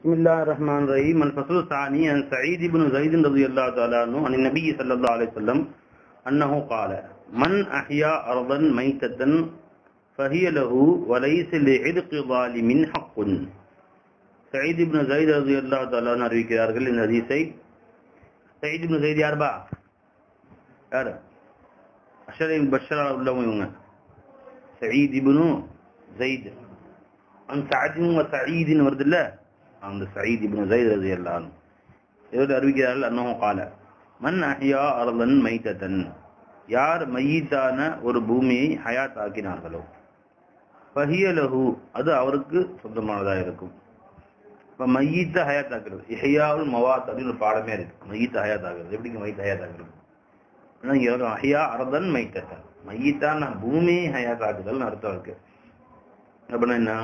بسم الله الرحمن الرحيم الفصل الثاني عن سعيد بن زيد رضي الله تعالى عنه عن النبي صلى الله عليه وسلم أنه قال من أحيا أرضا ميتة فهي له وليس لعرق ظالم حق سعيد بن زيد رضي الله تعالى عنه அறிவிக்கிறார்கள் இந்த ஹதீஸை சயீத் இப்னு ஜெயித் யார்பா யார் அஷரின் பஷரா உள்ளவங்க இவங்க சயீத் இப்னு ஜெயித் அந்த சஅதின் வ சயீதின் வருது இல்ல அந்த சயீத் இப்னு ஜெயித் ரலியல்லாஹு அன்ஹு இவர் அறிவிக்கிறார்கள் அன்னஹு قال மன் அஹ்யா அர்தன் மைத்தன் யார் மையத்தான ஒரு பூமியை ஹயாத் ஆக்கினார்களோ ஃபஹிய லஹு அது அவருக்கு சொந்தமானதாக இருக்கும் இப்ப மையத்த ஹயாத் ஆக்குறது இஹ்யாவுல் மவாத் அப்படின்னு ஒரு பாடமே இருக்கு மையத்த ஹயாத் ஆகுறது எப்படிங்க மையத்த ஹயாத் ஆகுறது ஆனா இங்க இருக்கும் அஹ்யா அர்தன் மைத்தன் மையத்தான பூமியை ஹயாத் ஆக்குதல்னு அர்த்தம் இருக்கு அப்படின்னா என்ன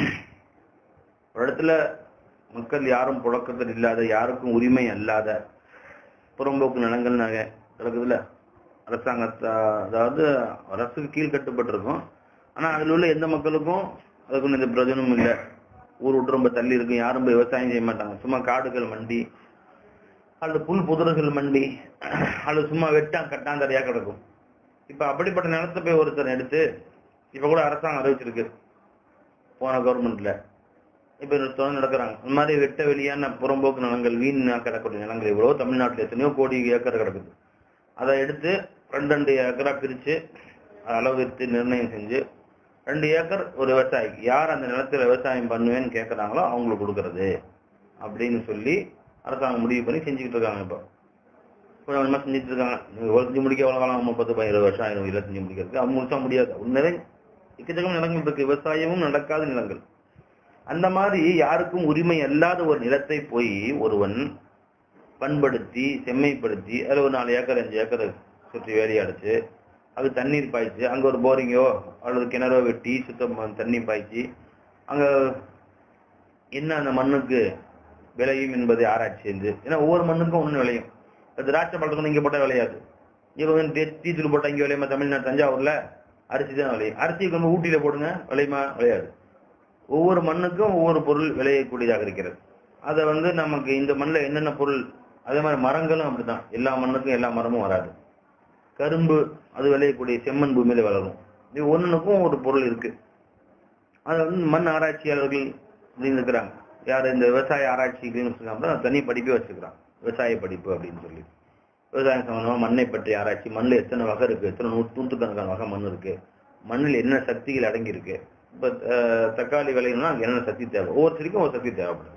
ஒரு இடத்துல மக்கள் யாரும் புழக்கத்தில் இல்லாத யாருக்கும் உரிமை அல்லாத புறம்போக்கு நிலங்கள் நகை கிடக்குதுல்ல அரசாங்கத்தை அதாவது அரசுக்கு கீழ் கட்டுப்பட்டிருக்கும் ஆனா அதுல உள்ள எந்த மக்களுக்கும் அதுக்கு எந்த பிரயோஜனமும் இல்லை ஊர் விட்டு ரொம்ப தள்ளி இருக்கும் யாரும் போய் விவசாயம் செய்ய மாட்டாங்க சும்மா காடுகள் மண்டி அல்லது புல் புதர்கள் மண்டி அல்லது சும்மா வெட்டா கட்டாந்தரையா கிடக்கும் இப்ப அப்படிப்பட்ட நிலத்தை போய் ஒருத்தர் எடுத்து இப்ப கூட அரசாங்கம் அறிவிச்சிருக்கு போன கவர்மெண்ட்ல இப்ப தொடர்ந்து நடக்கிறாங்க இந்த மாதிரி வெட்ட வெளியான புறம்போக்கு நிலங்கள் வீண் கிடக்கூடிய நிலங்கள் இவ்வளவு தமிழ்நாட்டுல எத்தனையோ கோடி ஏக்கர் கிடக்குது அதை எடுத்து ரெண்டு ரெண்டு ஏக்கரா பிரிச்சு அளவு எடுத்து நிர்ணயம் செஞ்சு ரெண்டு ஏக்கர் ஒரு விவசாயிக்கு யார் அந்த நிலத்துல விவசாயம் பண்ணுவேன்னு கேட்கறாங்களோ அவங்களுக்கு கொடுக்கறது அப்படின்னு சொல்லி அரசாங்கம் முடிவு பண்ணி செஞ்சுக்கிட்டு இருக்காங்க இப்போ கொஞ்சம் கொஞ்சமா செஞ்சுட்டு இருக்காங்க இவ்வளவு செஞ்சு முடிக்க எவ்வளவு காலம் முப்பது பதினேழு வருஷம் ஆயிரம் இல்லை செஞ்சு முடிக்கிறதுக்கு அவங்க முடிச்சா முடியாது உண்மையிலே எக்கச்சக்கம் நிலங்கள் இருக்கு விவசாயமும் நடக்காத நிலங்கள் அந்த மாதிரி யாருக்கும் உரிமை அல்லாத ஒரு நிலத்தை போய் ஒருவன் பண்படுத்தி செம்மைப்படுத்தி அதில் ஒரு நாலு ஏக்கர் அஞ்சு ஏக்கர் சுற்றி வேலி அடைச்சு அது தண்ணீர் பாய்ச்சி அங்க ஒரு போரிங்கோ அல்லது கிணறோ வெட்டி சுத்தம் தண்ணி பாய்ச்சி அங்க என்ன அந்த மண்ணுக்கு விளையும் என்பதை ஆராய்ச்சி செஞ்சு ஏன்னா ஒவ்வொரு மண்ணுக்கும் ஒண்ணு விளையும் திராட்சை பழத்துக்கு இங்க போட்டா விளையாது இவங்க டீச்சர் போட்டா இங்க விளையுமா தமிழ்நாடு தஞ்சாவூர்ல அரிசி தான் விளையும் அரிசி கொண்டு ஊட்டியில போடுங்க விளையுமா விளையாது ஒவ்வொரு மண்ணுக்கும் ஒவ்வொரு பொருள் விளையக்கூடியதாக இருக்கிறது அதை வந்து நமக்கு இந்த மண்ணில் என்னென்ன பொருள் அதே மாதிரி மரங்களும் அப்படிதான் எல்லா மண்ணுக்கும் எல்லா மரமும் வராது கரும்பு அது விளையக்கூடிய செம்மண் பூமியில வளரும் இது ஒன்றுக்கும் ஒரு பொருள் இருக்கு அது வந்து மண் ஆராய்ச்சியாளர்கள் அப்படின்னு இருக்கிறாங்க யார் இந்த விவசாய ஆராய்ச்சிக்குன்னு சொல்லுறாங்க தனி படிப்பே வச்சுக்கிறான் விவசாய படிப்பு அப்படின்னு சொல்லி விவசாயம் சம்பந்தமா மண்ணை பற்றி ஆராய்ச்சி மண்ணில் எத்தனை வகை இருக்கு எத்தனை நூ நூற்றுக்கணக்கான வகை மண் இருக்கு மண்ணில் என்ன சக்திகள் அடங்கி இருக்கு இப்ப தக்காளி விளையணும்னா அங்க என்னென்ன சக்தி தேவை ஒவ்வொரு செடிக்கும் ஒரு சக்தி தேவைப்படுது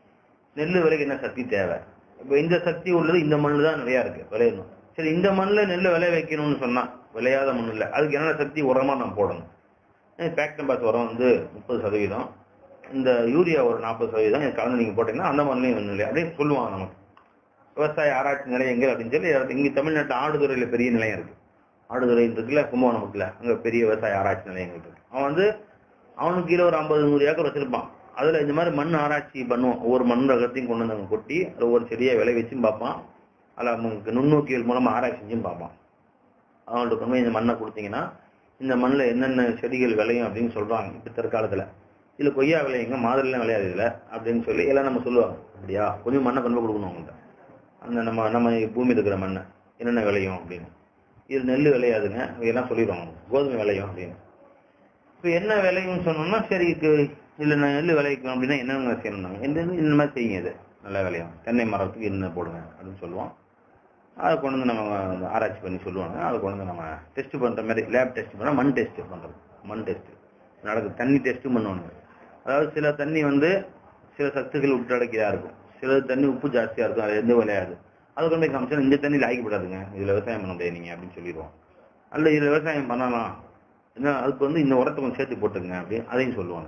நெல் விலைக்கு என்ன சக்தி தேவை இப்ப இந்த சக்தி உள்ளது இந்த மண்ணில் தான் நிறைய இருக்கு விளையணும் சரி இந்த மண்ணில் நெல் விளைய வைக்கணும்னு சொன்னா விளையாத மண் இல்லை அதுக்கு என்னென்ன சக்தி உரமா நம்ம போடணும் பேக்டம்பாஸ் உரம் வந்து முப்பது சதவீதம் இந்த யூரியா ஒரு நாற்பது சதவீதம் கலந்து நீங்க போட்டீங்கன்னா அந்த மண்ணிலையும் ஒன்றும் இல்லை அப்படின்னு சொல்லுவாங்க நமக்கு விவசாய ஆராய்ச்சி நிலையங்கள் அப்படின்னு சொல்லி இங்க தமிழ்நாட்டு ஆடுதுறையில பெரிய நிலையம் இருக்கு ஆடுதுறை இருக்குல்ல கும்பகோணம் இருக்குல்ல அங்க பெரிய விவசாய ஆராய்ச்சி நிலையங்கள் இருக்கு அவன் வந்து அவனுக்கு கீழே ஒரு ஐம்பது நூறு ஏக்கர் வச்சிருப்பான் அதுல இந்த மாதிரி மண் ஆராய்ச்சி பண்ணுவோம் ஒவ்வொரு மண் ரகத்தையும் கொண்டு வந்து அங்க கொட்டி அதுல ஒவ்வொரு செடியை விளை வச்சும் பார்ப்பான் அதில் அவங்களுக்கு நுண்ணோக்கியல் மூலமா ஆராய்ச்சி செஞ்சும் பார்ப்பான் அவங்கள்ட்ட கொண்டு போய் இந்த மண்ணை கொடுத்தீங்கன்னா இந்த மண்ணில் என்னென்ன செடிகள் விளையும் அப்படின்னு சொல்றாங்க இப்ப தற்காலத்துல இதுல கொய்யா விளையுங்க மாதிரிலாம் விளையாது இல்லை அப்படின்னு சொல்லி எல்லாம் நம்ம சொல்லுவாங்க அப்படியா கொஞ்சம் மண்ணை கொண்டு போய் கொடுக்கணும் அவங்கள்ட்ட அந்த நம்ம நம்ம பூமியில் இருக்கிற மண்ணை என்னென்ன விளையும் அப்படின்னு இது நெல் விளையாதுங்க இதெல்லாம் சொல்லிடுவாங்க கோதுமை விளையும் அப்படின்னு இப்போ என்ன விளையும்னு சொன்னோம்னா சரி இல்லை நெல் விளைவிக்கணும் அப்படின்னா என்னென்ன செய்யணும் எந்த இந்த மாதிரி செய்யுங்க இது நல்ல விளையும் தென்னை மரத்துக்கு என்ன போடுங்க அப்படின்னு சொல்லுவோம் அதை கொண்டு வந்து நம்ம ஆராய்ச்சி பண்ணி சொல்லுவாங்க அதை கொண்டு வந்து நம்ம டெஸ்ட் பண்ற மாதிரி லேப் டெஸ்ட் பண்ணால் மண் டெஸ்ட் பண்றது மண் டெஸ்ட் நடக்குது தண்ணி டெஸ்ட்டும் பண்ணுவாங்க அதாவது சில தண்ணி வந்து சில சத்துக்கள் உள்ளடக்கியதா இருக்கும் சில தண்ணி உப்பு ஜாஸ்தியா இருக்கும் அது எந்த விளையாது அது கொண்டு போய் காமிச்சா இந்த தண்ணி லாய்க்கப்படாதுங்க இதுல விவசாயம் பண்ண முடியாது நீங்க அப்படின்னு சொல்லிடுவோம் அல்ல இதுல விவசாயம் பண்ணலாம் என்ன அதுக்கு வந்து இந்த உரத்தை கொஞ்சம் சேர்த்து போட்டுங்க அப்படின்னு அதையும் சொல்லுவாங்க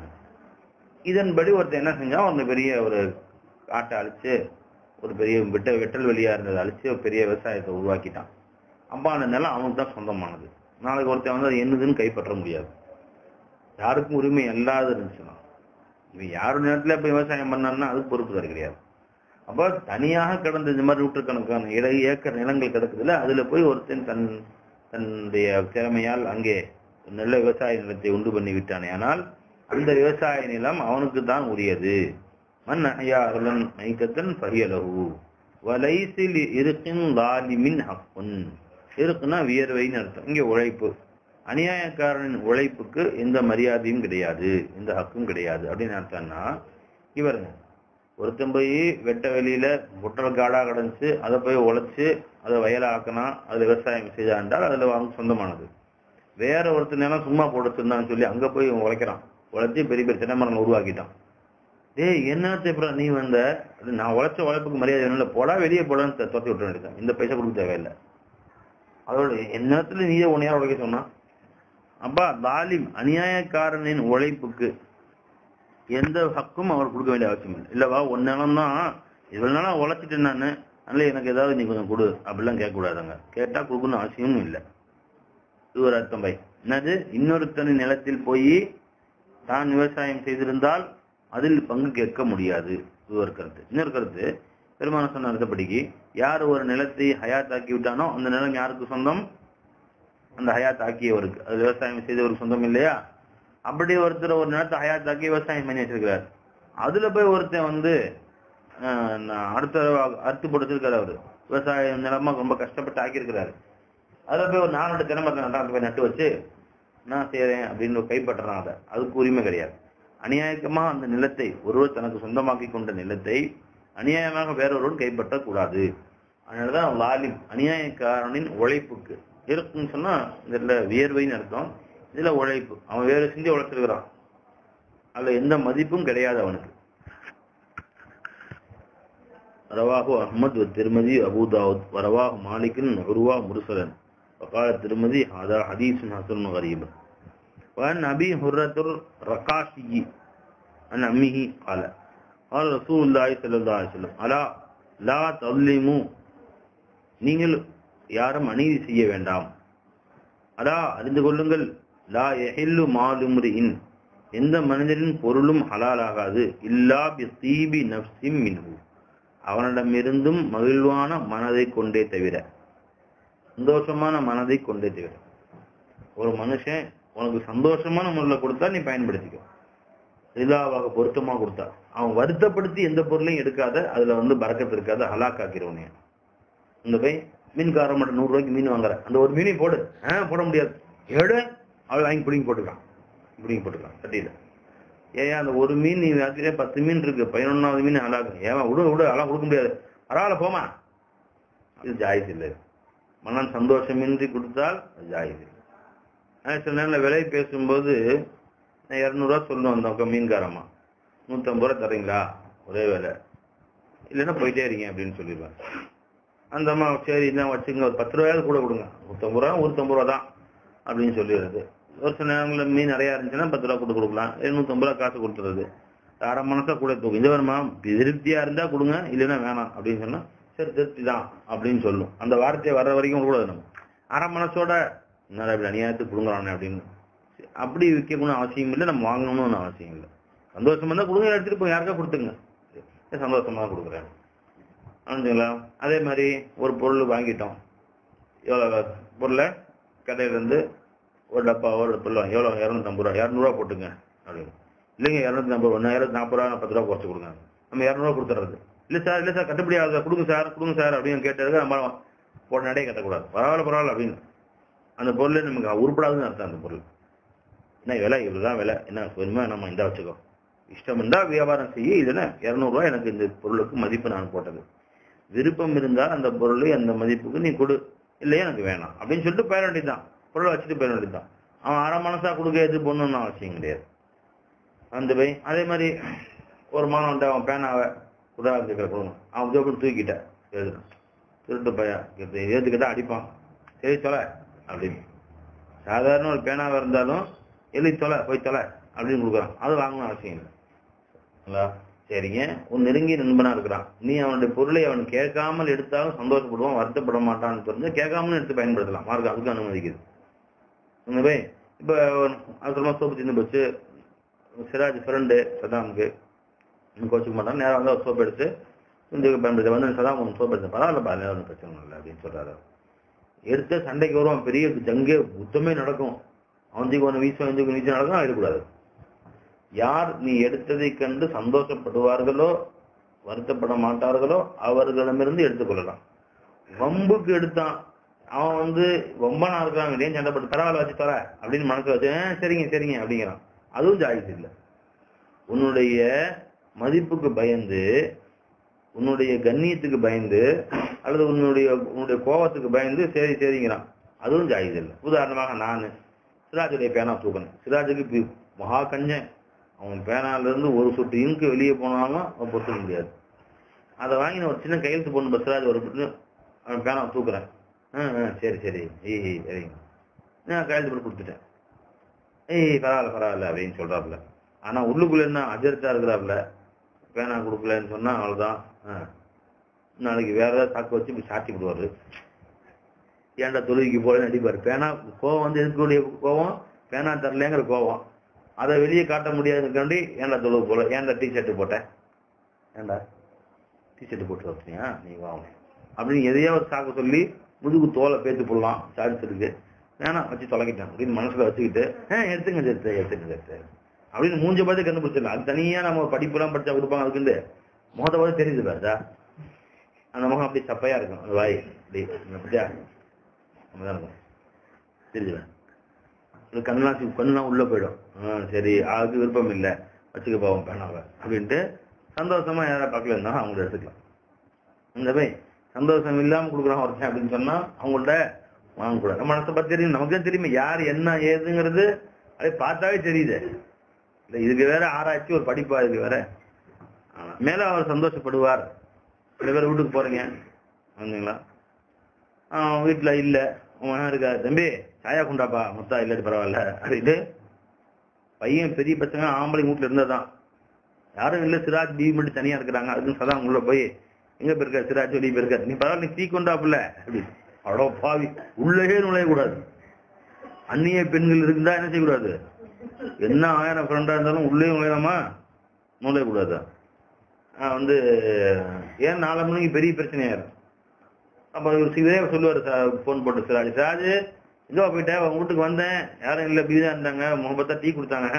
இதன்படி ஒருத்தர் என்ன செஞ்சா ஒரு பெரிய ஒரு காட்டை அழிச்சு ஒரு பெரிய வெட்ட வெட்டல் வெளியா இருந்ததை அழிச்சு ஒரு பெரிய விவசாயத்தை உருவாக்கிட்டான் அப்பா அந்த நிலம் அவனுக்கு தான் சொந்தமானது நாளைக்கு ஒருத்தன் வந்து அது என்னதுன்னு கைப்பற்ற முடியாது யாருக்கும் உரிமை அல்லாத இருந்துச்சுன்னா இவன் யாரு நேரத்துல போய் விவசாயம் பண்ணான்னா அதுக்கு பொறுப்பு தர கிடையாது அப்ப தனியாக கிடந்த இந்த மாதிரி நூற்றுக்கணக்கான இட ஏக்கர் நிலங்கள் கிடக்குதுல அதுல போய் ஒருத்தன் தன் தன்னுடைய திறமையால் அங்கே நல்ல விவசாய நிலத்தை உண்டு பண்ணி விட்டானே ஆனால் அந்த விவசாய நிலம் அவனுக்கு தான் உரியது மன் அஹ்யா அர்லன் மைத்தத்தன் ஃபஹியலஹு வலைசில் இருக்கின் லாலிமின் ஹக்குன் இருக்குன்னா வியர்வைன்னு அர்த்தம் இங்க உழைப்பு அநியாயக்காரனின் உழைப்புக்கு எந்த மரியாதையும் கிடையாது எந்த ஹக்கும் கிடையாது அப்படின்னு அர்த்தம்னா இவருங்க ஒருத்தன் போய் வெட்ட வெளியில முட்டல் காடா கிடந்துச்சு அதை போய் உழைச்சு அதை வயலை ஆக்கினா அதுல விவசாயம் செய்தாண்டால் அதுல அவங்க சொந்தமானது வேற ஒருத்தர் நிலம் சும்மா போட்டுருந்தான்னு சொல்லி அங்க போய் இவன் உழைக்கிறான் உழைச்சி பெரிய பெரிய தென்னை மரங்களை உருவாக்கிட்டான் டேய் என்ன அப்புறம் நீ வந்த அது நான் உழைச்ச உழைப்புக்கு மரியாதை வேணும் இல்லை போடா வெளியே போடான்னு த- துரத்தி விட்டுற வேண்டியதான் இந்த பைசா கொடுக்க தேவையில்லை அதோட என்னத்துல நீயே உன்னையார் உழைக்க சொன்னா அப்பா தாலிம் அநியாயக்காரனின் உழைப்புக்கு எந்த ஹக்கும் அவர் கொடுக்க வேண்டிய அவசியம் இல்லை இல்லவா ஒரு நிலம் தான் இவ்வளவு நாளா உழைச்சிட்டேன் நான் அதனால எனக்கு ஏதாவது நீ கொஞ்சம் கொடு அப்படிலாம் கேட்கக்கூடாதுங்க கேட்டா கொடுக்கணும் அவசியமும் இல்லை இது ஒரு அர்த்தம் பை என்னது இன்னொருத்தனின் நிலத்தில் போய் தான் விவசாயம் செய்திருந்தால் அதில் பங்கு கேட்க முடியாது இது ஒரு கருத்து இன்னொரு கருத்து பெருமான சொன்ன அர்த்தப்படிக்கு யார் ஒரு நிலத்தை ஹயாத் ஆக்கி விட்டானோ அந்த நிலம் யாருக்கு சொந்தம் அந்த ஹயாத் ஆக்கியவருக்கு அது விவசாயம் செய்தவருக்கு சொந்தம் இல்லையா அப்படி ஒருத்தர் ஒரு நிலத்தை ஹயாத் ஆக்கி விவசாயம் பண்ணி வச்சிருக்கிறார் அதுல போய் ஒருத்தன் வந்து ஆஹ், நான் அடுத்த அறுத்து போட்டுருக்காரு அவரு விவசாய நிலமா ரொம்ப கஷ்டப்பட்டு ஆக்கியிருக்கிறாரு அதுல போய் ஒரு நாலு தினமரத்தை நட்டாந்து போய் நட்டு வச்சு நான் செய்றேன் அப்படின்னு கைப்பற்றுறான் அதை அதுக்கு உரிமை கிடையாது அநியாயமா அந்த நிலத்தை ஒருவர் தனக்கு சொந்தமாக்கி கொண்ட நிலத்தை அநியாயமாக வேறொருவன் கைப்பற்றக்கூடாது அதனாலதான் லாலிம் அநியாயக்காரனின் உழைப்புக்கு இருக்குன்னு சொன்னா இதுல வியர்வைன்னு அர்த்தம் இதுல உழைப்பு அவன் வேற செஞ்சு உழைச்சிருக்கிறான் அதுல எந்த மதிப்பும் கிடையாது அவனுக்கு ரவாஹு அஹ்மத் திருமதி அபு தாவூத் வரவாஹு மாலிக்கின் உருவா முருசலன் وقال الترمذي هذا حديث حسن غريب وعن أبي هرة الرقاشي عن عمه قال قال رسول الله صلى الله عليه وسلم ألا لا تظلموا நீங்கள் யாரும் அநீதி செய்ய வேண்டாம் அலா அறிந்து கொள்ளுங்கள் லா எஹில்லு மாலும்ரியின் எந்த மனிதரின் பொருளும் ஹலாலாகாது இல்லா பி தீபி நப்சிம் மின்ஹு அவனிடமிருந்தும் மகிழ்வான மனதை கொண்டே தவிர சந்தோஷமான மனதை கொண்டே தவிர ஒரு மனுஷன் உனக்கு சந்தோஷமான முறையில் கொடுத்தா நீ பயன்படுத்திக்கோ ரிதாவாக பொருத்தமா கொடுத்தா அவன் வருத்தப்படுத்தி எந்த பொருளையும் எடுக்காத அதுல வந்து பறக்கத்து இருக்காது ஹலாக் ஆக்கிறவனே இந்த போய் மீன்காரன் மட்டும் நூறு ரூபாய்க்கு மீன் வாங்குற அந்த ஒரு மீனையும் போடு ஆ போட முடியாது எடு அவள் வாங்கி பிடிங்கி போட்டுக்கலாம் பிடிங்கி போட்டுக்கலாம் சட்டியில ஏன் அந்த ஒரு மீன் நீ வாக்கிலே பத்து மீன் இருக்கு பதினொன்னாவது மீன் ஹலாக்கு ஏன் விடு விடு அழகா கொடுக்க முடியாது பரவாயில்ல போமா இது ஜாயிஸ் இல்லை மனம் சந்தோஷமின்றி கொடுத்தால் அது ஜாயிஸ் இல்லை ஆனா சில நேரத்தில் விலை பேசும்போது நான் இரநூறுவா சொல்லணும் அந்த பக்கம் மீன்காரம்மா நூற்றம்பது ரூபா தரீங்களா ஒரே விலை இல்லைன்னா போயிட்டே இருங்க அப்படின்னு சொல்லிடுவேன் அந்த அம்மா சரி இதான் வச்சுங்க ஒரு பத்து ரூபாயாவது கூட கொடுங்க நூற்றம்பது ரூபா நூற்றம்பது ரூபா தான் அப்படின்னு சொல்லிடுறது ஒரு சில நேரங்களில் மீன் நிறையா இருந்துச்சுன்னா பத்து ரூபா கொடுத்து கொடுக்கலாம் நூற்றம்பது ரூபா காசு கொடுத்துறது அரை மனசா கூட தூக்கும் இந்த வருமா திருப்தியா இருந்தா கொடுங்க இல்லைன்னா வேணாம் அப்படின்னு சொன்னா சரி திருப்தி தான் அப்படின்னு சொல்லும் அந்த வார்த்தையை வர்ற வரைக்கும் கூடாது நம்ம அரை மனசோட என்னடா இப்படி அநியாயத்துக்கு கொடுங்குறானே அப்படின்னு அப்படி விற்கணும்னு அவசியம் இல்லை நம்ம வாங்கணும்னு அவசியம் இல்லை சந்தோஷமா இருந்தா கொடுங்க எடுத்துட்டு போய் யாருக்கா கொடுத்துங்க சரி, சந்தோஷமா தான் கொடுக்குறேன் புரிஞ்சுங்களா அதே மாதிரி ஒரு பொருள் வாங்கிட்டோம் எவ்வளோ பொருளை கடையிலேருந்து ஒரு டப்பா ஒரு பொருள் வாங்கி எவ்வளோ இரநூத்தம்பது ரூபா இரநூறுவா போட்டுங்க அப்படின்னு இல்லைங்க இரநூத்தி ஐம்பது ரூபா இரநூத்தி நாற்பது ரூபா பத்து ரூபா குறைச்சு கொடுங்க நம்ம இரநூறுவா கொடுத்துறது இல்லை சார் இல்லை சார் கட்டுப்படி ஆகுது கொடுங்க சார் கொடுங்க சார் அப்படின்னு கேட்டதுக்கு நம்ம போட நடையை கட்டக்கூடாது பரவாயில்ல பரவாயில்ல அப்படின்னு அந்த பொருள் நமக்கு உருப்படாதுன்னு அர்த்தம் அந்த பொருள் என்ன விலை இவ்வளோதான் விலை என்ன வேணுமோ நம்ம இந்த வச்சுக்கோ இஷ்டம் இருந்தா வியாபாரம் செய்ய இல்லைன்னா இரநூறுவா எனக்கு இந்த பொருளுக்கு மதிப்பு நான் போட்டது விருப்பம் இருந்தால் அந்த பொருளை அந்த மதிப்புக்கு நீ கொடு இல்லையா எனக்கு வேணாம் அப்படின்னு சொல்லிட்டு போயிட வேண்டியதுதான் பொருளை வச்சுட்டு போயிட வேண்டியதுதான் அவன் அரை மனசா கொடுக்க எது பண்ணணும்னு அவசியம் கிடையாது அந்த போய் அதே மாதிரி ஒரு மாணவன் அவன் பேனாவை உதாரணம் கேட்குற கொடுங்க அவன் ஜோப்பு தூக்கிட்ட எழுதுறான் திருட்டு பையன் ஏற்றுக்கிட்டா அடிப்பான் சரி தொலை அப்படின்னு சாதாரண ஒரு பேனாவாக இருந்தாலும் எழுதி தொலை போய் தொலை அப்படின்னு கொடுக்குறான் அது வாங்கணும் அவசியம் இல்லை இல்லைங்களா? சரிங்க உன் நெருங்கிய நண்பனா இருக்கிறான் நீ அவனுடைய பொருளை அவன் கேட்காமல் எடுத்தாலும் சந்தோஷப்படுவான் வருத்தப்பட மாட்டான்னு தெரிஞ்சு கேட்காமலும் எடுத்து பயன்படுத்தலாம் மார்க் அதுக்கு அனுமதிக்குது இந்த போய் இப்போ அவசரமா சோப்பு தின்னு போச்சு சிராஜ் ஃப்ரெண்டு சதாமுக்கு கோச்சிக்க மாட்டான் நேரம் வந்து சோப்பு எடுத்து இந்துக்கு பயன்படுத்த வந்து சதாம் ஒன்று சோப்பு எடுத்து பரவாயில்லப்பா இல்லை ஒன்றும் பிரச்சனை இல்லை அப்படின்னு சொல்றாரு எடுத்து சண்டைக்கு வருவான் பெரிய ஜங்கே புத்தமே நடக்கும் அவனுக்கு ஒன்று வீசும் அவனுக்கு வீச்சு நடக்கும் ஆயிடக்கூடாது யார் நீ எடுத்ததை கண்டு சந்தோஷப்படுவார்களோ வருத்தப்பட மாட்டார்களோ அவர்களிடமிருந்து எடுத்துக்கொள்ளலாம் வம்புக்கு எடுத்தான் அவன் வந்து ரொம்ப நாள் இருக்கிறாங்க இல்லையா சண்டை போட்டு பரவாயில்ல வச்சு தர அப்படின்னு மனசு வச்சு "ஆ, சரிங்க சரிங்க அப்படிங்கிறான் அதுவும் ஜாயிஸ் இல்லை உன்னுடைய மதிப்புக்கு பயந்து உன்னுடைய கண்ணியத்துக்கு பயந்து அல்லது உன்னுடைய உன்னுடைய கோபத்துக்கு பயந்து சரி சரிங்கிறான் அதுவும் ஜாயிஸ் இல்லை உதாரணமாக நான் சிராஜுடைய பேனா தூக்கினேன் சிராஜுக்கு பி- மகா கஞ்சன் அவன் பேனால இருந்து ஒரு சொட்டு இங்கு வெளியே போனாலும் அவன் பொறுத்துக்க முடியாது அதை வாங்கி நான் ஒரு சின்ன கையெழுத்து போன பஸ்ராஜ் ஒரு புட்டு அவன் பேனா தூக்குறேன் ஆ ஆ, சரி சரி ஏய் ஏய், சரிங்க நான் கையெழுத்து போட்டு கொடுத்துட்டேன் ஏய் பரவாயில்ல பரவாயில்ல அப்படின்னு சொல்றாப்புல ஆனா உள்ளுக்குள்ள என்ன அஜர்த்தா இருக்கிறாப்புல பேனா கொடுக்கலன்னு சொன்னா அவ்வளவுதான் ஆ. நாளைக்கு வேற ஏதாவது தாக்கு வச்சு இப்படி சாத்தி விடுவாரு ஏன்டா தொழுகைக்கு போலன்னு அடிப்பாரு பேனா கோவம் வந்து எதுக்குடைய கோவம் பேனா தரலங்கிற கோவம் அதை வெளியே காட்ட முடியாதுக்காண்டி ஏன்டா தொழுவு போல ஏன்டா டி ஷர்ட் போட்டேன் ஏன்டா டி ஷர்ட் போட்டு வச்சியா நீ வா அப்படின்னு எதையோ ஒரு சாக்கு சொல்லி முதுகு தோலை பேத்து போடலாம் சார்ஜ் இருக்கு வேணாம் வச்சு தொலைக்கிட்டேன் அப்படின்னு மனசுல வச்சுக்கிட்டு ஆ எடுத்துங்க எடுத்து எடுத்துங்க எடுத்து அப்படின்னு மூஞ்ச பார்த்து கண்டுபிடிச்சிடலாம் அது தனியா நம்ம படிப்புலாம் படிச்சா கொடுப்பாங்க அதுக்குண்டு முகத்தை பார்த்து தெரியுது பாருதா அந்த முகம் அப்படி சப்பையா இருக்கும் அந்த வாய் அப்படி அப்படியா அப்படிதான் இருக்கும் தெரியுது இது கண்ணெல்லாம் சி- கண்ணெல்லாம் உள்ள போயிடும் ஆ, சரி அதுக்கு விருப்பம் இல்லை வச்சுக்க பாவம் பேனாவை அப்படின்ட்டு சந்தோஷமா யாராவது பக்கத்துல இருந்தா அவங்கள எடுத்துக்கலாம் இந்த போய் சந்தோஷம் இல்லாம கொடுக்குறான் ஒருத்தன் அப்படின்னு சொன்னா அவங்கள்ட்ட வாங்கக்கூடாது நம்ம மனசை பத்தி தெரியும் நமக்கே தெரியுமே யார் என்ன ஏதுங்கிறது அதை பார்த்தாவே தெரியுது இல்ல இதுக்கு வேற ஆராய்ச்சி ஒரு படிப்பா இதுக்கு வேற ஆனா, மேல அவர் சந்தோஷப்படுவார் சில பேர் வீட்டுக்கு போறீங்க வந்தீங்களா ஆஹ் வீட்டுல இல்ல உன் மகன் இருக்கா தம்பி சாயா குண்டாப்பா முத்தா இல்லாட்டி பரவாயில்ல அப்படின்ட்டு பையன் பெரிய பசங்க ஆம்பளை வீட்டுல இருந்ததுதான் யாரும் இல்ல சிராஜ் பி மட்டும் தனியா இருக்கிறாங்க அதுக்கும் சதா உள்ள போய் எங்க போயிருக்க சிராஜ் வெளியே போயிருக்க நீ பரவாயில்ல நீ டீ கொண்டாப்புல அப்படி அவ்வளோ பாவி உள்ளே நுழையக்கூடாது அந்நிய பெண்கள் இருந்தா என்ன செய்யக்கூடாது என்ன ஆயிரம் ஃப்ரெண்டா இருந்தாலும் உள்ளே நுழையலாமா நுழையக்கூடாது ஆஹ் வந்து ஏன் நாலு மணிக்கு பெரிய பிரச்சனையாயிரும் அப்ப இவர் சிவரே சொல்லுவாரு ஃபோன் போட்டு சிராஜ் சிராஜ் இதோ போயிட்டேன் உங்க வீட்டுக்கு வந்தேன் யாரும் இல்ல பீதா இருந்தாங்க முகப்பத்தா டீ கொடுத்தாங்க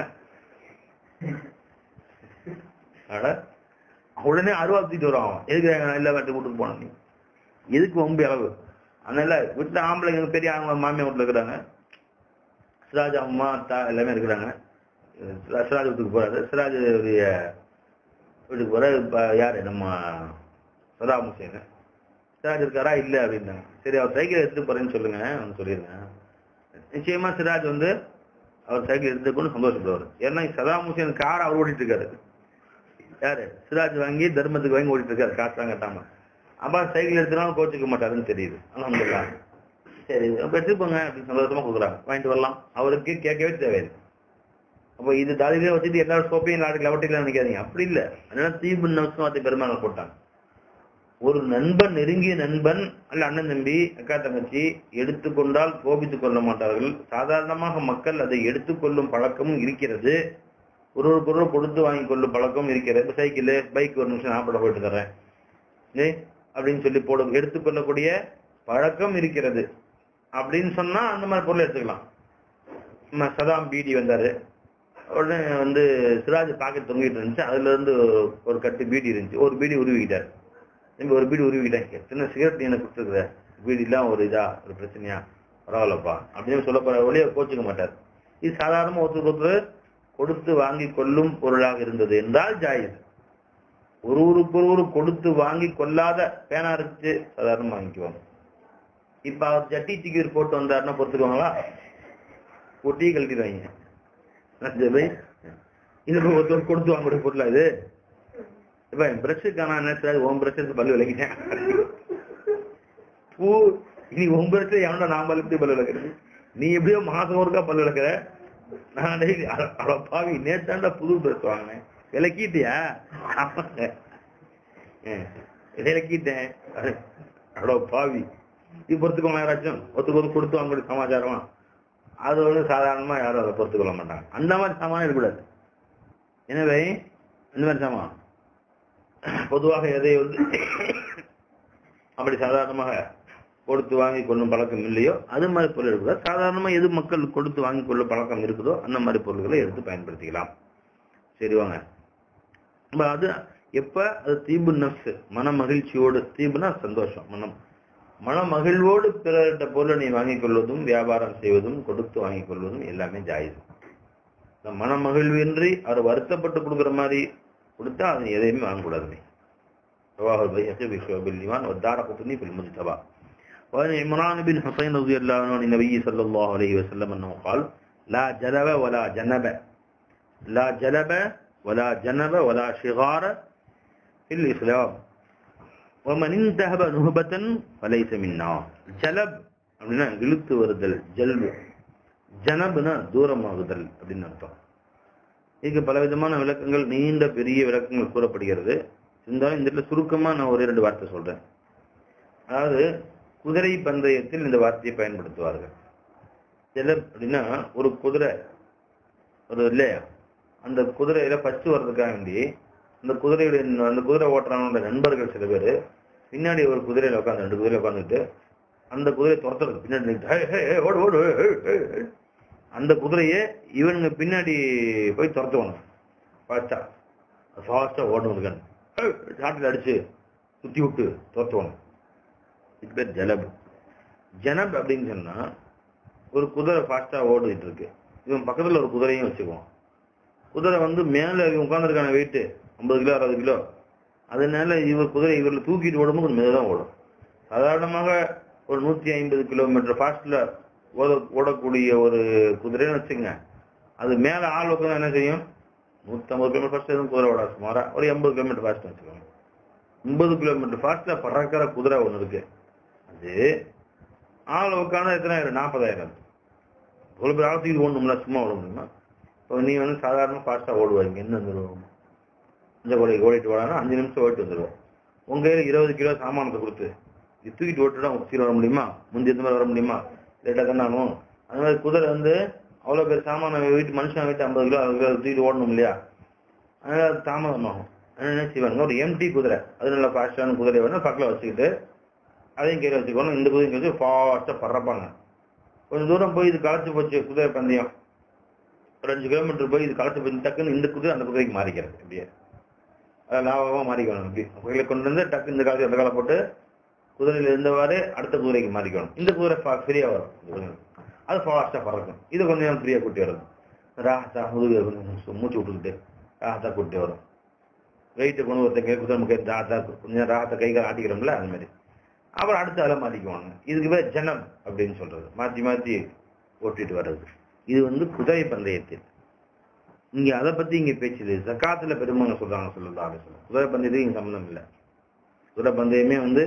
அட உடனே அருவா தூக்கிட்டு வரும் அவன் எதுக்கு நான் இல்ல கட்டு வீட்டுக்கு போனேன் நீ எதுக்கு வம்பு அளவு அதனால வீட்டுல ஆம்பளைங்க பெரிய ஆம்பளை மாமியா வீட்டுல இருக்கிறாங்க சிராஜ் அம்மா அத்தா எல்லாமே இருக்கிறாங்க சிரா- சிராஜ் வீட்டுக்கு போறாரு சிராஜ் உடைய வீட்டுக்கு போற இப்ப யாரு நம்ம சதாம் ஹுசேன் சிராஜ் இருக்காரா இல்ல அப்படின்னாங்க சரி அவர் சைக்கிள் எடுத்துட்டு போறேன்னு சொல்லுங்க வந்து சொல்லிருங்க நிச்சயமா சிராஜ் வந்து அவர் சைக்கிள் எடுத்துக்கொண்டு சந்தோஷப்படுவார் ஏன்னா சதாம் ஹுசேன் கார் அவர் ஓட்டிட்டு இருக்காரு யாரு சிராஜ் வாங்கி தர்மத்துக்கு வாங்கி ஓடிட்டு இருக்காரு காசுலாம் கட்டாம அப்பா சைக்கிள் எடுத்துனாலும் கோச்சுக்க மாட்டாருன்னு தெரியுது அலமதுல்லா சரி அப்ப எடுத்துக்கோங்க அப்படின்னு சந்தோஷமா கொடுக்குறாங்க வாங்கிட்டு வரலாம் அவருக்கு கேட்கவே தேவையில்லை அப்போ இது தாலிலே வச்சுட்டு எல்லா சோப்பையும் நாடு லவட்டில நினைக்காதீங்க அப்படி இல்ல அதனால தீபு நவசமாத்தை பெருமாள் போட்டாங்க ஒரு நண்பன் நெருங்கிய நண்பன் அல்ல அண்ணன் தம்பி அக்கா தங்கச்சி எடுத்துக்கொண்டால் கோபித்துக் கொள்ள மாட்டார்கள் சாதாரணமாக மக்கள் அதை எடுத்துக்கொள்ளும் பழக்கமும் இருக்கிறது ஒருவருக்கு ஒருவர் கொடுத்து வாங்கி கொள்ளும் பழக்கம் இருக்கிறது இப்ப சைக்கிள் பைக் ஒரு நிமிஷம் சாப்பிட போயிட்டு தர்றேன் ஏய், அப்படின்னு சொல்லி போடும் எடுத்துக்கொள்ளக்கூடிய பழக்கம் இருக்கிறது அப்படின்னு சொன்னா அந்த மாதிரி பொருள் எடுத்துக்கலாம் நம்ம சதாம் பீடி வந்தாரு உடனே வந்து சிராஜ் பாக்கெட் தொங்கிட்டு இருந்துச்சு அதுல இருந்து ஒரு- ஒரு கட்டு பீடி இருந்துச்சு ஒரு பீடி உருவிக்கிட்டார் தம்பி ஒரு பீடி உருவிக்கிட்டேன் எத்தனை சிகரெட் எனக்கு கொடுத்துருக்குற பீடிலாம் ஒரு இதா ஒரு பிரச்சனையா பரவாயில்லப்பா அப்படின்னு சொல்ல போற ஒளிய கோச்சுக்க மாட்டார் இது சாதாரண ஒருத்தருக்கு ஒருத்தர் கொடுத்து வாங்கி கொள்ளும் பொருளாக இருந்தது என்றால் ஜாயிது ஒருவருக்கு ஒருவர் கொடுத்து வாங்கி கொள்ளாத பேனா இருக்கு சாதாரணமா வாங்கிக்குவாங்க இப்ப அவர் ஜட்டி டிக்கெட் போட்டு வந்தாருன்னா பொறுத்துக்குவாங்களா ஒட்டியை கழட்டிடுவாங்க சரி. இது இப்ப ஒருத்தர் கொடுத்து வாங்கக்கூடிய பொருளா இது இப்ப என் பிரஷ் காணா என்ன உன் பிரஷ் எடுத்து பல்லு விளக்கிட்டேன் பூ இனி உன் பிரஷ் எவனோட நான் பல்லு எப்படி பல்லு விளக்குறது நீ எப்படியோ மாசம் ஒருக்கா பல்லு விளக்குற நான் டெய்லி அட பாவி நேத்தாண்டா புது பிரஷ் வாங்கினேன் விளக்கிட்டியா ஆமாங்க. ஆ, விளக்கிட்டேன் அடோ பாவி இது பொறுத்துக்கோங்க யாராச்சும் ஒருத்தருக்கு ஒருத்தர் கொடுத்து வாங்கக்கூடிய சமாச்சாரம் அது வந்து சாதாரணமா யாரும் அதை பொறுத்துக் கொள்ள மாட்டாங்க அந்த மாதிரி சாமான் இருக்கக்கூடாது எனவே இந்த மாதிரி சாமான் பொதுவாக எதை வந்து அப்படி சாதாரணமாக கொடுத்து வாங்கி கொள்ளும் பழக்கம் இல்லையோ அது மாதிரி பொருள் இருக்கக்கூடாது சாதாரணமா எது மக்கள் கொடுத்து வாங்கி கொள்ளும் பழக்கம் இருக்குதோ அந்த மாதிரி பொருள்களை எடுத்து பயன்படுத்திக்கலாம் சரி வாங்க அப்ப அது எப்ப அது தீபு நப்சு மன மகிழ்ச்சியோடு தீபுனா சந்தோஷம் மனம் மன மகிழ்வோடு பிறர்கிட்ட பொருளை நீ வாங்கிக் கொள்வதும் வியாபாரம் செய்வதும் கொடுத்து வாங்கிக் கொள்வதும் எல்லாமே ஜாயிது இந்த மன மகிழ்வின்றி அவர் வருத்தப்பட்டு கொடுக்குற மாதிரி கொடுத்தா அது எதையுமே வாங்கக்கூடாது நீ رواه البيهقي في شعب الإيمان والدار قطني في المجتبى وعن عمران بن حسين رضي الله عنه عن النبي صلى الله عليه وسلم أنه قال لا جلب ولا جنب لا جلب ولا جنب ولا شغار في الإسلام ومن انتهب نهبة فليس منا ஜலப் அப்படின்னா இழுத்து வருதல் ஜல்பு ஜனப்னா தூரமாகுதல் அப்படின்னு அர்த்தம் இதுக்கு பலவிதமான விளக்கங்கள் நீண்ட பெரிய விளக்கங்கள் கூறப்படுகிறது இருந்தாலும் இந்த இடத்துல சுருக்கமா நான் ஒரு இரண்டு வார்த்தை சொல்றேன் அதாவது குதிரை பந்தயத்தில் இந்த வார்த்தையை பயன்படுத்துவார்கள் ஜலப் அப்படின்னா ஒரு குதிரை ஒரு இல்லையா அந்த குதிரையில ஃபர்ஸ்ட் வர்றதுக்காக வேண்டி அந்த குதிரையுடைய அந்த குதிரை ஓட்டுறவனோட நண்பர்கள் சில பேர் பின்னாடி ஒரு குதிரையில உட்காந்து ரெண்டு குதிரையில உட்காந்துட்டு அந்த குதிரையை துரத்துறது பின்னாடி நின்னுட்டு, "ஹே, ஹே, ஹே, ஓடு ஓடு ஹே, ஹே, ஹே." அந்த குதிரையை இவனுங்க பின்னாடி போய் துரத்துவானுங்க ஃபாஸ்டா ஃபாஸ்டா ஓடணும் இருக்கான்னு சாட்டில் அடிச்சு சுத்தி விட்டு துரத்துவானுங்க இது பேர் ஜலப் ஜனப் அப்படின்னு சொன்னா ஒரு குதிரை ஃபாஸ்டா ஓடிட்டு இருக்கு இவன் பக்கத்துல ஒரு குதிரையும் வச்சுக்குவான் குதிரை வந்து மேல இவன் உட்காந்துருக்கான வெயிட் ஐம்பது கிலோ அறுபது கிலோ அதனால இவர் குதிரை இவரில் தூக்கிட்டு ஓடும்போது கொஞ்சம் மெதுவாக தான் ஓடும் சாதாரணமாக ஒரு நூத்தி ஐம்பது கிலோமீட்டர் ஃபாஸ்ட்ல ஓட ஓடக்கூடிய ஒரு குதிரைன்னு வச்சுங்க அது மேல ஆள் உட்காந்து என்ன செய்யும் நூற்றம்பது கிலோமீட்டர் ஃபாஸ்ட் எதுவும் குதிரை ஓடாது சுமாரா ஒரு எண்பது கிலோமீட்டர் ஃபாஸ்ட் வச்சுக்கோங்க எண்பது கிலோமீட்டர் ஃபாஸ்ட்ல பறக்கிற குதிரை ஒன்று இருக்கு அது ஆள் உட்காந்து எத்தனை ஆயிரம் நாற்பதாயிரம் ஒரு பேர் ஆசையில் ஓடணும்ல சும்மா ஓட முடியுமா இப்போ நீ வந்து சாதாரண ஃபாஸ்ட்டாக ஓடுவாங்க என்ன வந்துடுவோம் இந்த கோடை ஓடிட்டு வரானா அஞ்சு நிமிஷம் ஓடிட்டு வந்துடுவோம் உங்க கையில் இருபது கிலோ சாமானத்தை கொடுத்து இது தூக்கிட்டு ஓட்டுட்டா சீர் வர முடியுமா முந்தி இந்த மாதிரி வர முடியுமா லேட்டாக தானே ஆகும் அந்த மாதிரி குதிரை வந்து அவ்வளோ பேர் சாமான வீட்டு மனுஷன் வீட்டு ஐம்பது கிலோ அறுபது கிலோ தூக்கிட்டு ஓடணும் இல்லையா அதனால அது தாமதமாகும் அதனால என்ன செய்வாங்க ஒரு எம்டி குதிரை அது நல்ல ஃபாஸ்டான குதிரை வேணும் பக்கத்தில் வச்சுக்கிட்டு அதையும் கையில் வச்சுக்கணும் இந்த குதிரையும் வச்சு ஃபாஸ்ட்டாக பறப்பாங்க கொஞ்சம் தூரம் போய் இது களைச்சு போச்சு குதிரை பந்தயம் ஒரு அஞ்சு கிலோமீட்டர் போய் இது களைச்சு போய் டக்குன்னு இந்த குதிரை அந்த குதிரைக்கு மாறிக்கிறது அப்படியே அது லாபமாக மாறிக்கணும் இப்படி குதிரையில கொண்டு வந்து டக்கு இந்த காலத்துக்கு அந்த காலம் போட்டு குதிரையில இருந்தவாறு அடுத்த குதிரைக்கு மாறிக்கணும் இந்த குதிரை ஃப்ரீயாக வரும் இந்த குதிரை. அது ஃபாஸ்ட்டாக பறக்கும் இது கொஞ்சம் நேரம் ஃப்ரீயாக கூட்டி வரும் ராஹத்தா முதுகு கொஞ்சம் மூச்சு விட்டுக்கிட்டு ராஹத்தா கூட்டி வரும் வெயிட்டை கொண்டு ஒருத்தங்க குதிரை முக்கிய ராஹத்தா கொஞ்சம் ராஹத்தை கை கால் ஆட்டிக்கிறோம்ல அந்த மாதிரி அப்புறம் அடுத்து அதில் மாற்றிக்குவாங்க இதுக்கு பேர் ஜனம் அப்படின்னு சொல்றது மாற்றி மாற்றி ஓட்டிட்டு வர்றது இது வந்து குதிரை பந்தயத்தில் இங்க அதை பத்தி இங்க பேச்சு இல்லை ஜக்காத்துல பெருமாங்க சொல்றாங்க சொல்லலாம் சொல்ல குதிரை பந்தயத்துக்கு இங்க சம்மந்தம் இல்லை குதிரை பந்தயமே வந்து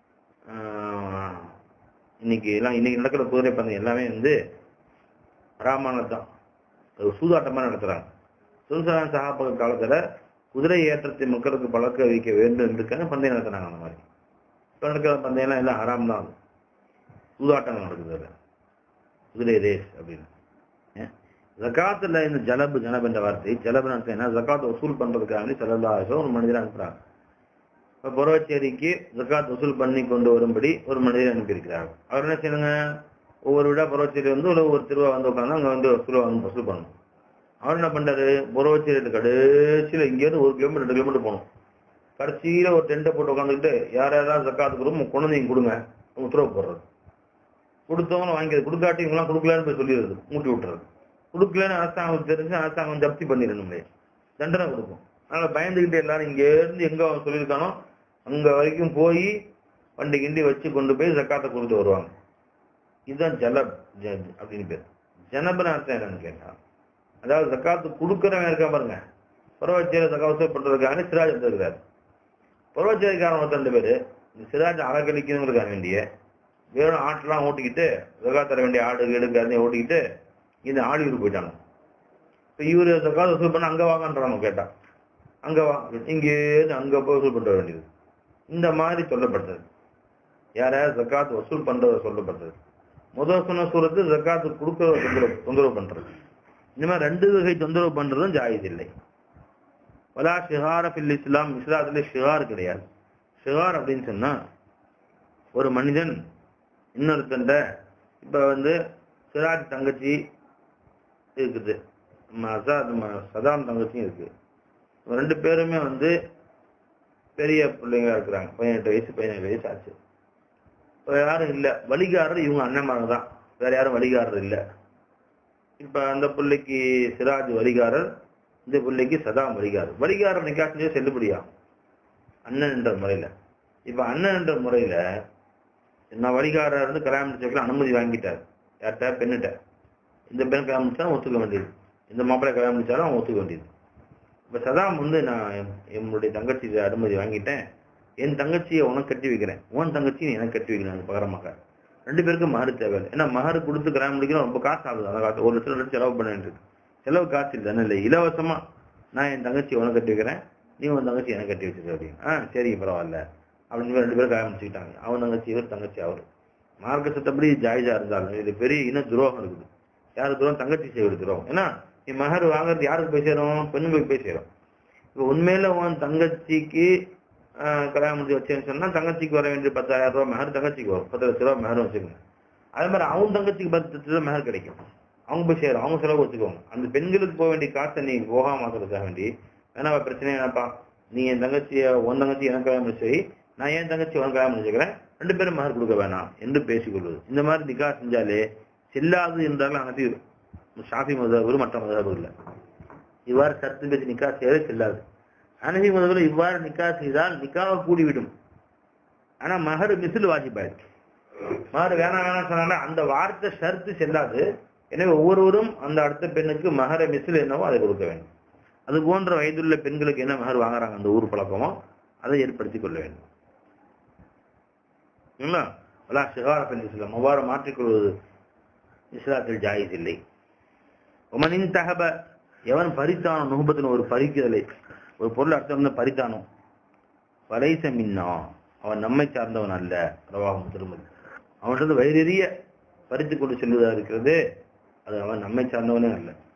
ஆஹ், இன்னைக்கு எல்லாம் இன்னைக்கு நடக்கிற குதிரை பந்தயம் எல்லாமே வந்து ராமானது தான் அது சூதாட்டமா நடத்துறாங்க சுல்தான் சகாபக காலத்துல குதிரை ஏற்றத்தை மக்களுக்கு பழக்க வைக்க வேண்டும் என்று பந்தயம் நடத்துறாங்க அந்த மாதிரி இப்ப நடக்கிற பந்தயம்லாம் எல்லாம் ஹராம் தான் சூதாட்டம் நடக்குது அதுல. குதிரை ரேஸ் அப்படின்னு ஏன்? ஜகாத்துல இந்த ஜலபு ஜனப் என்ற வார்த்தை ஜலபு அர்த்தம் என்ன ஜகாத் வசூல் பண்றதுக்காக வேண்டி செல்லல்லாசோ ஒரு மனிதரை அனுப்புறாங்க இப்ப புறவச்சேரிக்கு ஜகாத் வசூல் பண்ணி கொண்டு வரும்படி ஒரு மனிதரை அனுப்பியிருக்கிறாங்க அவர் என்ன செய்யணுங்க ஒவ்வொரு விடா புறவச்சேரி வந்து ஒரு ஒரு திருவா வந்து உட்காந்து அங்க வந்து வசூல் வந்து வசூல் பண்ணணும் அவர் என்ன பண்றாரு புறவச்சேரி கடைசியில இங்க இருந்து ஒரு கிலோமீட்டர் ரெண்டு கிலோமீட்டர் போகணும் கடைசியில ஒரு டென்ட்டை போட்டு உட்காந்துக்கிட்டு யார் யாராவது ஜக்காத்துக்கு ரூம் கொண்டு வந்து இங்க கொடுங்க உத்தரவு போடுறது கொடுத்தவங்க வாங்கிக்கிறது கொடுக்காட்டி இவங்களாம் கொடுக்கலன்னு போய் சொல்லிடுறது மூட்டி விட்டுறது கொடுக்கலன்னு அரசாங்கம் தெரிஞ்சு அரசாங்கம் ஜப்தி பண்ணிடணும்லே தண்டனை கொடுக்கும் அதனால பயந்துகிட்டு எல்லாரும் இங்க இருந்து எங்க அவன் சொல்லியிருக்கானோ அங்க வரைக்கும் போய் வண்டி கிண்டி வச்சு கொண்டு போய் ஜக்காத்தை கொடுத்து வருவாங்க இதுதான் ஜலப் ஜ- அப்படின்னு பேர் ஜனபன அர்த்தம் என்னன்னு கேட்டா அதாவது ஜக்காத்து கொடுக்கறவன் இருக்கா பாருங்க பருவச்சேரி ஜக்கா வசூல் பண்றதுக்காக சிராஜ் வந்திருக்கிறாரு பருவச்சேரிக்காரன் ஒருத்தர் ரெண்டு பேரு இந்த சிராஜ் அலக்கழிக்கணுங்கிறதுக்காக வேண்டிய வெறும் ஆட்டெல்லாம் ஓட்டிக்கிட்டு ஜக்கா தர வேண்டிய ஆடு கீடு கருந்தையும் ஓட்டிக்கிட்டு இந்த ஆளியூர் போயிட்டாங்க இப்போ இவரு ஜக்கா வசூல் பண்ண அங்க வாங்கன்றாங்க கேட்டா அங்க வா இங்க இருந்து அங்க போய் வசூல் பண்ற வேண்டியது இந்த மாதிரி சொல்லப்பட்டது யாரையாவது ஜக்காத் வசூல் பண்றத சொல்லப்பட்டது முதல் சொன்ன சூரத்து ஜக்காத்து கொடுக்கறத தொந்தரவு தொந்தரவு பண்றது இந்த மாதிரி ரெண்டு வகை தொந்தரவு பண்றதும் ஜாயிஸ் இல்லை வலா ஷிஹார ஃபில் இஸ்லாம் இஸ்லாத்துல ஷிஹார் கிடையாது ஷிஹார் அப்படின்னு சொன்னா ஒரு மனிதன் இன்னொருத்தன்ட இப்ப வந்து சிராஜ் தங்கச்சி இருக்குது நம்ம அசாத் நம்ம சதாம் தங்கச்சியும் இருக்கு இவங்க ரெண்டு பேருமே வந்து பெரிய பிள்ளைங்க இருக்கிறாங்க பதினெட்டு வயசு பதினேழு வயசு ஆச்சு இப்ப யாரும் இல்ல வழிகாரர் இவங்க அண்ணன்மாங்க தான் வேற யாரும் வழிகாரர் இல்ல இப்ப அந்த பிள்ளைக்கு சிராஜ் வழிகாரர் இந்த பிள்ளைக்கு சதாம் வழிகாரர் வழிகாரர் நிக்கா செஞ்சு செல்லுபடியா அண்ணன் என்ற முறையில இப்ப அண்ணன் என்ற முறையில நான் வழிகாரர் வந்து கல்யாணம் முடிச்சு வைக்கலாம் அனுமதி வாங்கிட்டார் யார்கிட்ட பெண்ணிட்ட இந்த பெண் கல்யாணம் முடிச்சாலும் ஒத்துக்க வேண்டியது இந்த மாப்பிள்ளை கல்யாணம் முடிச்சாலும் அவன் ஒத்துக்க வேண்டியது இப்ப சதாம் வந்து நான் என்- என்னுடைய தங்கச்சி அனுமதி வாங்கிட்டேன் என் தங்கச்சியை உனக்கு கட்டி வைக்கிறேன் உன் தங்கச்சியை நீ எனக்கு கட்டி வைக்கிறேன் அது பகரமாக ரெண்டு பேருக்கும் மகர் தேவையில்லை ஏன்னா மகர் கொடுத்து கல்யாணம் முடிக்கணும் ரொம்ப காசு ஆகுது அந்த காசு ஒரு லட்சம் ரெண்டு செலவு பண்ண வேண்டியது செலவு காசு இல்லை தானே இல்லை இலவசமா நான் என் தங்கச்சி உனக்கு கட்டி வைக்கிறேன் நீ உன் தங்கச்சி எனக்கு கட்டி வச்சிருக்க அப்படின்னு ஆ சரி பரவாயில்ல அப்படின்னு சொல்லி ரெண்டு பேரும் கல்யாணம் முடிச்சுக்கிட்டாங்க அவன் தங்கச்சி இவர் தங்கச்சி அவர் மார்க்க சட்டப்படி ஜாயிஜா இருந்தாலும் இது பெரிய இன துரோகம் இருக்குது யாரு துரோகம் தங்கச்சி செய்வது துரோகம் ஏன்னா நீ மகர் வாங்குறது யாருக்கு போய் சேரும் பெண்ணுக்கு போய் சேரும் இப்போ உண்மையில உன் தங்கச்சிக்கு ஆஹ், கல்யாணம் முடிச்சு வச்சேன்னு சொன்னா தங்கச்சிக்கு வர வேண்டிய பத்தாயிரம் ரூபாய் மகர் தங்கச்சிக்கு வரும் பத்து லட்ச ரூபாய் மகர் வச்சுக்கோங்க அதே மாதிரி அவன் தங்கச்சிக்கு பத்து லட்ச ரூபாய் மகர் கிடைக்கும் அவங்க போய் சேரும் அவங்க செலவு வச்சுக்கோங்க அந்த பெண்களுக்கு போக வேண்டிய காசை நீ போகாம மாத்துறதுக்காக வேண்டி வேணா பிரச்சனை என்னப்பா நீ என் தங்கச்சிய உன் தங்கச்சி எனக்கு கல்யாணம் முடிச்சு வை, நான் என் தங்கச்சி உனக்கு கல்யாணம் முடிச்சுக்கிறேன் ரெண்டு பேரும் மகர் கொடுக்க வேணாம் என்று பேசிக்கொள்வது இந்த மாதிரி நிக்கா செஞ்சாலே செல்லாது என்றாலும் அனைத்து ஷாஃபி மதபு மற்ற மதபு இல்லை இவ்வாறு சர்த்து பேசி நிக்கா செய்யவே செல்லாது அனபி மதபுல இவ்வாறு நிக்கா செய்தால் நிக்காவை கூடிவிடும் ஆனா மகர் மிசில் வாஜிபாயிருக்கு மகர் வேணாம் வேணாம் சொன்னால அந்த வார்த்தை ஷர்த்து செல்லாது எனவே ஒவ்வொருவரும் அந்த அடுத்த பெண்ணுக்கு மகர மிசில் என்னவோ அதை கொடுக்க வேண்டும் அது போன்ற வயதுள்ள பெண்களுக்கு என்ன மகர் வாங்குறாங்க அந்த ஊர் பழக்கமோ அதை ஏற்படுத்திக் கொள்ள வேண்டும் இல்லைங்களா அலா சிகாரத்தில் இஸ்லாம் அவ்வாறு மாற்றிக்கொள்வது இஸ்லாத்தில் ஜாயிஸ் இல்லை உமனின் தகப எவன் பறித்தானோ நுகபத்தின் ஒரு பறிக்குதலை ஒரு பொருள் அடுத்த வந்து பறித்தானோ வலைச மின்னா அவன் நம்மை சார்ந்தவன் அல்ல பிரவாகம் திருமதி அவன்கிட்ட வயிறெறிய பறித்து கொண்டு செல்வதா இருக்கிறது அது அவன் நம்மை சார்ந்தவனே அல்ல